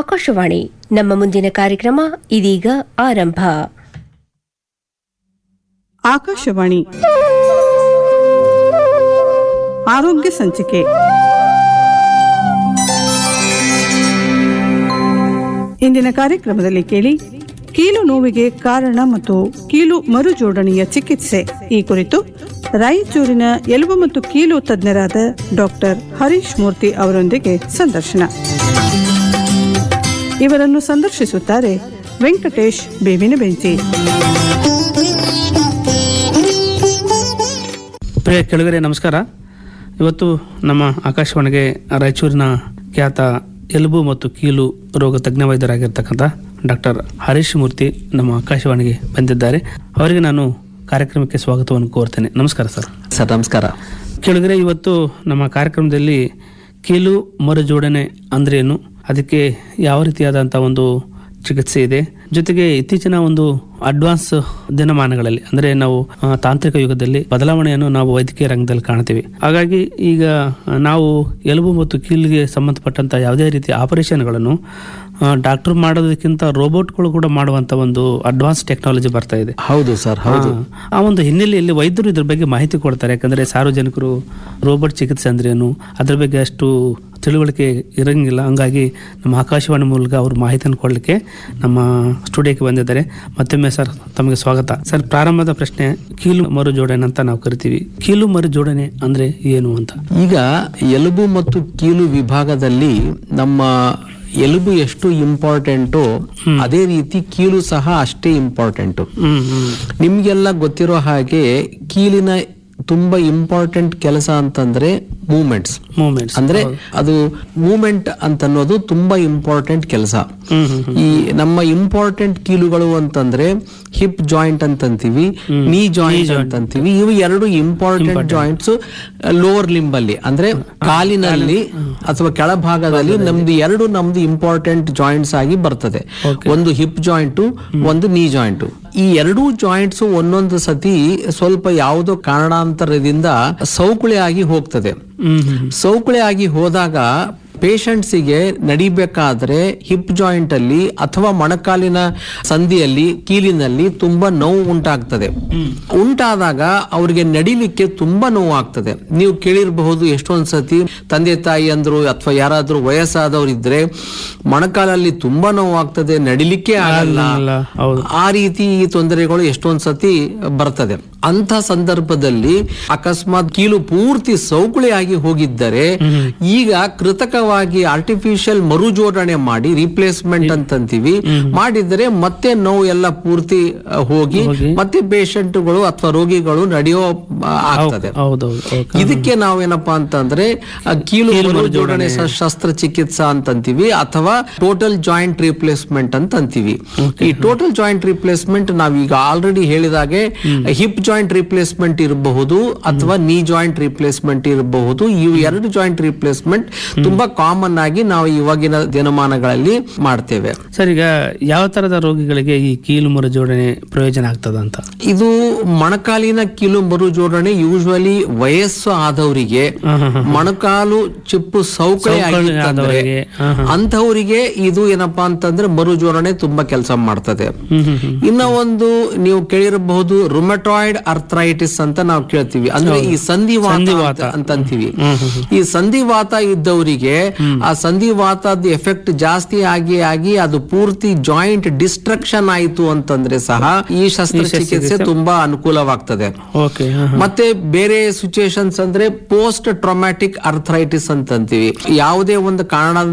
ಆಕಾಶವಾಣಿ ನಮ್ಮ ಮುಂದಿನ ಕಾರ್ಯಕ್ರಮ ಇದೀಗ ಆರಂಭ ಆಕಾಶವಾಣಿ ಆರೋಗ್ಯ ಸಂಚಿಕೆ ಇಂದಿನ ಕಾರ್ಯಕ್ರಮದಲ್ಲಿ ಕೇಳಿ ಕೀಲು ನೋವಿಗೆ ಕಾರಣ ಮತ್ತು ಕೀಲು ಮರುಜೋಡಣೆಯ ಚಿಕಿತ್ಸೆ ಈ ಕುರಿತು ರಾಯಚೂರಿನ ಎಲುಬು ಮತ್ತು ಕೀಲು ತಜ್ಞರಾದ ಡಾಕ್ಟರ್ ಹರೀಶ್ ಮೂರ್ತಿ ಅವರೊಂದಿಗೆ ಸಂದರ್ಶನ ಇವರನ್ನು ಸಂದರ್ಶಿಸುತ್ತಾರೆ ವೆಂಕಟೇಶ್ ಬೇವಿನ ಬೆಂಚಿ ಪ್ರಿಯ ಕೆಳಗರೆ ನಮಸ್ಕಾರ ಇವತ್ತು ನಮ್ಮ ಆಕಾಶವಾಣಿಗೆ ರಾಯಚೂರಿನ ಖ್ಯಾತ ಎಲುಬು ಮತ್ತು ಕೀಲು ರೋಗ ತಜ್ಞ ವೈದ್ಯರಾಗಿರ್ತಕ್ಕಂಥ ಡಾಕ್ಟರ್ ಹರೀಶ್ ಮೂರ್ತಿ ನಮ್ಮ ಆಕಾಶವಾಣಿಗೆ ಬಂದಿದ್ದಾರೆ ಅವರಿಗೆ ನಾನು ಕಾರ್ಯಕ್ರಮಕ್ಕೆ ಸ್ವಾಗತವನ್ನು ಕೋರ್ತೇನೆ ನಮಸ್ಕಾರ ಸರ್ ಸರ್ ನಮಸ್ಕಾರ ಕೆಳಗರೆ ಇವತ್ತು ನಮ್ಮ ಕಾರ್ಯಕ್ರಮದಲ್ಲಿ ಕೀಲು ಮರುಜೋಡಣೆ ಅಂದ್ರೆ ಏನು ಅದಕ್ಕೆ ಯಾವ ರೀತಿಯಾದಂಥ ಒಂದು ಚಿಕಿತ್ಸೆ ಇದೆ ಜೊತೆಗೆ ಇತ್ತೀಚಿನ ಒಂದು ಅಡ್ವಾನ್ಸ್ ದಿನಮಾನಗಳಲ್ಲಿ ಅಂದ್ರೆ ನಾವು ಆ, ತಾಂತ್ರಿಕ ಯುಗದಲ್ಲಿ ಬದಲಾವಣೆಯನ್ನು ನಾವು ವೈದ್ಯಕೀಯ ರಂಗದಲ್ಲಿ ಕಾಣ್ತೀವಿ ಹಾಗಾಗಿ ಈಗ ನಾವು ಎಲುಬು ಮತ್ತು ಕೀಲಿಗೆ ಸಂಬಂಧಪಟ್ಟಂತ ಯಾವುದೇ ರೀತಿಯ ಆಪರೇಷನ್ಗಳನ್ನು ಡಾಕ್ಟರ್ ಮಾಡೋದಕ್ಕಿಂತ ರೋಬೋಟ್ಗಳು ಕೂಡ ಮಾಡುವಂತ ಒಂದು ಅಡ್ವಾನ್ಸ್ ಟೆಕ್ನಾಲಜಿ ಬರ್ತಾ ಇದೆ ಹೌದು ಸರ್ ಹೌದು ಆ ಒಂದು ಹಿನ್ನೆಲೆಯಲ್ಲಿ ವೈದ್ಯರು ಇದ್ರ ಬಗ್ಗೆ ಮಾಹಿತಿ ಕೊಡ್ತಾರೆ ಯಾಕಂದ್ರೆ ಸಾರ್ವಜನಿಕರು ರೋಬೋಟ್ ಚಿಕಿತ್ಸೆ ಅಂದ್ರೇನು ಅದ್ರ ಬಗ್ಗೆ ಅಷ್ಟು ತಿಳುವಳಿಕೆ ಇರಂಗಿಲ್ಲ ಹಂಗಾಗಿ ನಮ್ಮ ಆಕಾಶವಾಣಿ ಮೂಲಕ ಅವರು ಮಾಹಿತಿಯನ್ನು ಕೊಡಲಿಕ್ಕೆ ನಮ್ಮ ಸ್ಟುಡಿಯೋಕ್ಕೆ ಬಂದಿದ್ದಾರೆ ಮತ್ತೊಮ್ಮೆ ಸರ್ ತಮಗೆ ಸ್ವಾಗತ ಸರ್ ಪ್ರಾರಂಭದ ಪ್ರಶ್ನೆ ಕೀಲು ಮರು ಜೋಡಣೆ ಅಂತ ನಾವು ಕರಿತೀವಿ ಕೀಲು ಮರು ಜೋಡಣೆ ಅಂದ್ರೆ ಏನು ಅಂತ ಈಗ ಎಲುಬು ಮತ್ತು ಕೀಲು ವಿಭಾಗದಲ್ಲಿ ನಮ್ಮ ಎಲುಬು ಎಷ್ಟು ಇಂಪಾರ್ಟೆಂಟು ಅದೇ ರೀತಿ ಕೀಲು ಸಹ ಅಷ್ಟೇ ಇಂಪಾರ್ಟೆಂಟು ಹ್ಮ್ ಹ್ಮ್ ನಿಮ್ಗೆಲ್ಲ ಗೊತ್ತಿರೋ ಹಾಗೆ ಕೀಲಿನ ತುಂಬಾ ಇಂಪಾರ್ಟೆಂಟ್ ಕೆಲಸ ಅಂತಂದ್ರೆ ಮೂಮೆಂಟ್ಸ್ ಮೂಮೆಂಟ್ಸ್ ಅಂದ್ರೆ ಅದು ಮೂಮೆಂಟ್ ಅಂತ ಅನ್ನೋದು ತುಂಬಾ ಇಂಪಾರ್ಟೆಂಟ್ ಕೆಲಸ ಹ್ಮ್ ಹ್ಮ್ ಈ ನಮ್ಮ ಇಂಪಾರ್ಟೆಂಟ್ ಕೀಲುಗಳು ಅಂತಂದ್ರೆ ಹಿಪ್ ಜಾಯಿಂಟ್ ಅಂತಂತೀವಿ ನೀ ಜಾಯಿಂಟ್ ಅಂತಂತೀವಿ ಇವು ಎರಡು ಇಂಪಾರ್ಟೆಂಟ್ ಜಾಯಿಂಟ್ಸ್ ಲೋವರ್ ಲಿಂಬ್ ಅಲ್ಲಿ ಅಂದ್ರೆ ಕಾಲಿನಲ್ಲಿ ಅಥವಾ ಕೆಳಭಾಗದಲ್ಲಿ ನಮ್ದು ಎರಡು ನಮ್ದು ಇಂಪಾರ್ಟೆಂಟ್ ಜಾಯಿಂಟ್ಸ್ ಆಗಿ ಬರ್ತದೆ ಒಂದು ಹಿಪ್ ಜಾಯಿಂಟ್ ಒಂದು ನೀ ಜಾಯಿಂಟ್ ಈ ಎರಡೂ ಜಾಯಿಂಟ್ಸ್ ಒಂದೊಂದು ಸತಿ ಸ್ವಲ್ಪ ಯಾವುದೋ ಕಾರಣಾಂತರದಿಂದ ಸೌಕುಳಿ ಆಗಿ ಹೋಗ್ತದೆ ಹ್ಮ್ ಹ್ಮ್ ಸೌಕುಳಿ ಆಗಿ ಹೋದಾಗ ಪೇಷಂಟ್ಸಿಗೆ ನಡಿಬೇಕಾದ್ರೆ ಹಿಪ್ ಜಾಯಿಂಟ್ ಅಲ್ಲಿ ಅಥವಾ ಮೊಣಕಾಲಿನ ಸಂಧಿಯಲ್ಲಿ ಕೀಲಿನಲ್ಲಿ ತುಂಬಾ ನೋವು ಉಂಟಾಗ್ತದೆ ಉಂಟಾದಾಗ ಅವ್ರಿಗೆ ನಡಿಲಿಕ್ಕೆ ತುಂಬಾ ನೋವು ಆಗ್ತದೆ ನೀವು ಕೇಳಿರಬಹುದು ಎಷ್ಟೊಂದ್ ಸತಿ ತಂದೆ ತಾಯಿ ಅಂದ್ರು ಅಥವಾ ಯಾರಾದ್ರೂ ವಯಸ್ಸಾದವ್ರು ಇದ್ರೆ ಮೊಣಕಾಲಲ್ಲಿ ತುಂಬಾ ನೋವು ಆಗ್ತದೆ ನಡಿಲಿಕ್ಕೆ ಆಗಲ್ಲ ಅಲ್ಲ ಹೌದು ಆ ರೀತಿ ಈ ತೊಂದರೆಗಳು ಎಷ್ಟೊಂದ್ ಸತಿ ಬರ್ತದೆ ಅಂತ ಸಂದರ್ಭದಲ್ಲಿ ಅಕಸ್ಮಾತ್ ಕೀಲು ಪೂರ್ತಿ ಸೌಕುಳಿ ಆಗಿ ಹೋಗಿದ್ದರೆ ಈಗ ಕೃತಕವಾಗಿ ಆರ್ಟಿಫಿಷಿಯಲ್ ಮರುಜೋಡಣೆ ಮಾಡಿ ರಿಪ್ಲೇಸ್ಮೆಂಟ್ ಅಂತಂತೀವಿ ಮಾಡಿದರೆ ಮತ್ತೆ ನೋವು ಎಲ್ಲ ಪೂರ್ತಿ ಆ, ಹೋಗಿ ಮತ್ತೆ ಪೇಷಂಟ್ಗಳು ಅಥವಾ ರೋಗಿಗಳು ನಡೆಯೋ ಆ, ಆಗ್ತದೆ ಹೌದೌದು ಓಕೆ ಇದಕ್ಕೆ ನಾವೇನಪ್ಪಾ ಅಂತಂದ್ರೆ ಆ, ಕೀಲು ಮರುಜೋಡಣೆ ಶ- ಶಸ್ತ್ರಚಿಕಿತ್ಸಾ ಅಂತಂತೀವಿ ಅಥವಾ ಟೋಟಲ್ ಜಾಯಿಂಟ್ ರಿಪ್ಲೇಸ್ಮೆಂಟ್ ಅಂತ ಅಂತೀವಿ ಈ ಟೋಟಲ್ ಜಾಯಿಂಟ್ ರಿಪ್ಲೇಸ್ಮೆಂಟ್ ನಾವೀಗ ಆಲ್ರೆಡಿ ಹೇಳಿದಾಗೆ ಹಿಪ್ ಜಾಯಿಂಟ್ ರಿಪ್ಲೇಸ್ಮೆಂಟ್ ಇರಬಹುದು ಅಥವಾ ನೀ ಜಾಯಿಂಟ್ ರಿಪ್ಲೇಸ್ಮೆಂಟ್ ಇರಬಹುದು ಇವು ಎರಡು ಜಾಯಿಂಟ್ ರಿಪ್ಲೇಸ್ಮೆಂಟ್ ತುಂಬಾ ಕಾಮನ್ ಆಗಿ ನಾವು ಇವಾಗಿನ ದಿನಮಾನಗಳಲ್ಲಿ ಮಾಡ್ತೇವೆ ಸರ್ ಈಗ ಯಾವ ತರದ ರೋಗಿಗಳಿಗೆ ಈ ಕೀಲು ಮರು ಜೋಡಣೆ ಪ್ರಯೋಜನ ಆಗ್ತದ ಅಂತ ಇದು ಮೊಣಕಾಲಿನ ಕೀಲು ಮರುಜೋಡಣೆ ಯೂಶುವಲಿ ವಯಸ್ಸು ಆದವರಿಗೆ ಮೊಣಕಾಲು ಚಿಪ್ಪು ಸೌಕಳಿ ಆಗಿತ್ತಂದ್ರೆ ಆದವರಿಗೆ, ಹಾ, ಅಂಥವರಿಗೆ ಇದು ಏನಪ್ಪಾ ಅಂತಂದ್ರೆ ಮರುಜೋಡಣೆ ತುಂಬಾ ಕೆಲಸ ಮಾಡ್ತದೆ ಹ್ಮ್ ಹ್ಮ್ ಹ್ಮ್ ಇನ್ನ ಒಂದು ನೀವು ಕೇಳಿರಬಹುದು ರುಮಟಾಯ್ಡ್ ಅರ್ಥ್ರೈಟಿಸ್ ಅಂತ ನಾವು ಕೇಳ್ತೀವಿ ಅಂದ್ರೆ ಈ ಸಂಧಿವಾತ ಅಂತ ಅಂತೀವಿ ಈ ಸಂಧಿವಾತ ಇದ್ದವರಿಗೆ ಆ ಸಂಧಿವಾತದ ಎಫೆಕ್ಟ್ ಜಾಸ್ತಿ ಆಗಿ ಆಗಿ ಅದು ಪೂರ್ತಿ ಜಾಯಿಂಟ್ ಡಿಸ್ಟ್ರಕ್ಷನ್ ಆಯಿತು ಅಂತಂದ್ರೆ ಸಹ ಈ ಶಸ್ತ್ರಚಿಕಿತ್ಸೆ ತುಂಬಾ ಅನುಕೂಲವಾಗ್ತದೆ ಓಕೆ ಮತ್ತೆ ಬೇರೆ ಸಿಚುಯೇಷನ್ಸ್ ಅಂದ್ರೆ ಪೋಸ್ಟ್ ಟ್ರೊಮ್ಯಾಟಿಕ್ ಅರ್ಥ್ರೈಟಿಸ್ ಅಂತಂತೀವಿ ಯಾವುದೇ ಒಂದು ಕಾರಣ